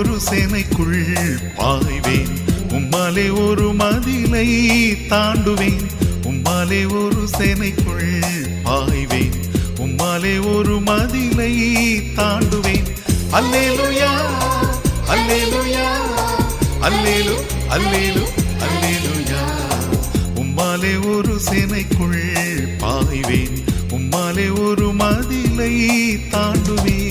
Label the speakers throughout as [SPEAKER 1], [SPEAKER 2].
[SPEAKER 1] ஒரு சேனைக்குள் பாய்வேன் உம்மாலே ஒரு மதிலை தாண்டுவேன் உம்மாலே ஒரு சேனைக்குள் பாய்வேன் உம்மாலே ஒரு மதிலை தாண்டுவேன் அல்லேலுயா அல்லேலுயா அல்லேலு அல்லேலு அல்லேலுயா உம்மாலே ஒரு சேனைக்குள் பாய்வேன் உம்மாலே ஒரு மதிலை தாண்டுவேன்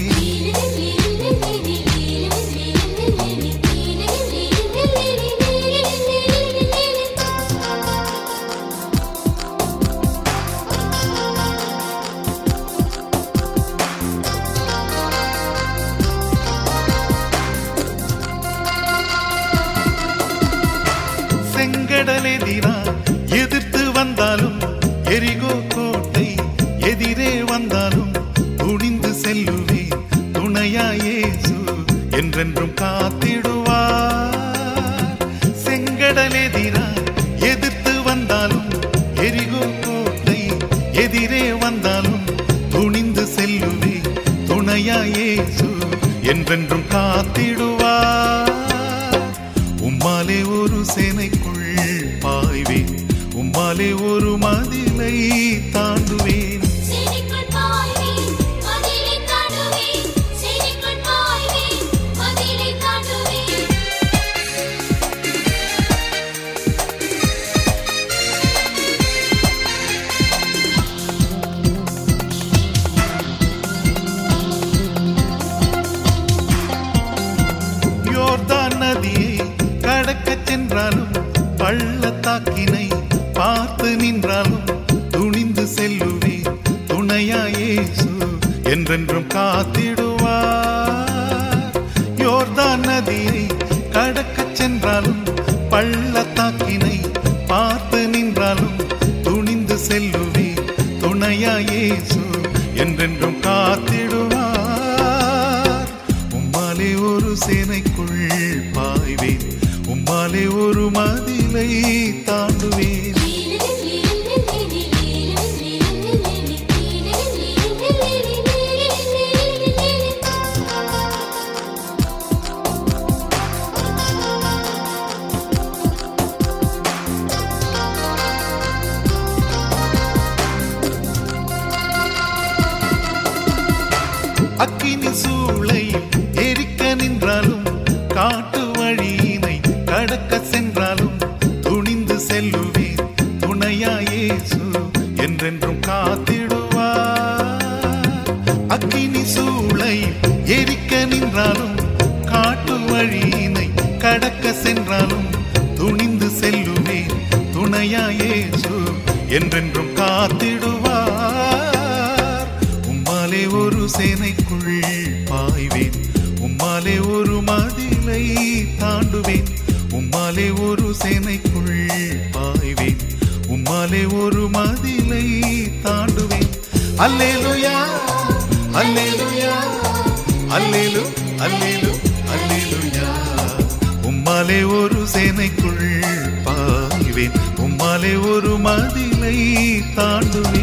[SPEAKER 1] செங்கடலெதிரா எதிர்த்து வந்தாலும் எரிகோ கோட்டை எதிரே வந்தாலும் துணிந்து செல்லுவேன் துணையா இயேசு என்றென்றும் காத்திடுவார் செங்கடலெதிரா எதிர்த்து வந்தாலும் எரிகோ கோட்டை எதிரே வந்தாலும் துணிந்து செல்லுவேன் துணையா இயேசு என்றென்றும் காத்திடுவார் உம்மாலே ஒரு சேனைக்குள் பாய்வேன் உம்மாலே ஒரு மதிலை தாண்டுவேன்
[SPEAKER 2] சேனைக்குள் பாய்வேன் மதிலை தாண்டுவேன் சேனைக்குள் பாய்வேன் மதிலை தாண்டுவேன்
[SPEAKER 1] யோர்தான் நதியை கடக்கச் சென்றாலும் பள்ளத்தாக்கினை பார்த்து நின்றாலும் துணிந்து செல்லுவேன் துணையா இயேசு என்றென்றும் காத்திடுவார் யோர்தான் நதியை கடக்கச் சென்றாலும் பள்ளத்தாக்கினை பார்த்து நின்றாலும் துணிந்து செல்லுவேன் துணையா இயேசு என்றென்றும் காத்திடுவார் உம்மாலே ஒரு சேனைக்குள் பாய்வேன் உம்மாலே ஒரு மதிலை தாண்டுவேன் அக்கினி சூளையில் எரிக்க நின்றாலும் காட்டு வழியினை கடக்க சென்றாலும் துணிந்து செல்லுவேன் துணையா இயேசு என்றென்றும் காத்திடுவார் அக்கினி சூளையில் எரிக்க நின்றாலும் காட்டு வழியினை கடக்க சென்றாலும் துணிந்து செல்லுவேன் துணையா இயேசு என்றென்றும் காத்திடுவார் உம்மாலே ஒரு சேனைக்குள் பாய்வேன் உம்மாலே ஒரு மதிலை தாண்டுவேன் உம்மாலே ஒரு சேனைக்குள் பாய்வேன் உம்மாலே ஒரு மதிலை தாண்டுவேன் அல்லேலுயா அல்லேலுயா அல்லேலு அல்லேலு அல்லேலுயா உம்மாலே ஒரு சேனைக்குள் பாய்வேன் உம்மாலே ஒரு மதிலை தாண்டுவேன்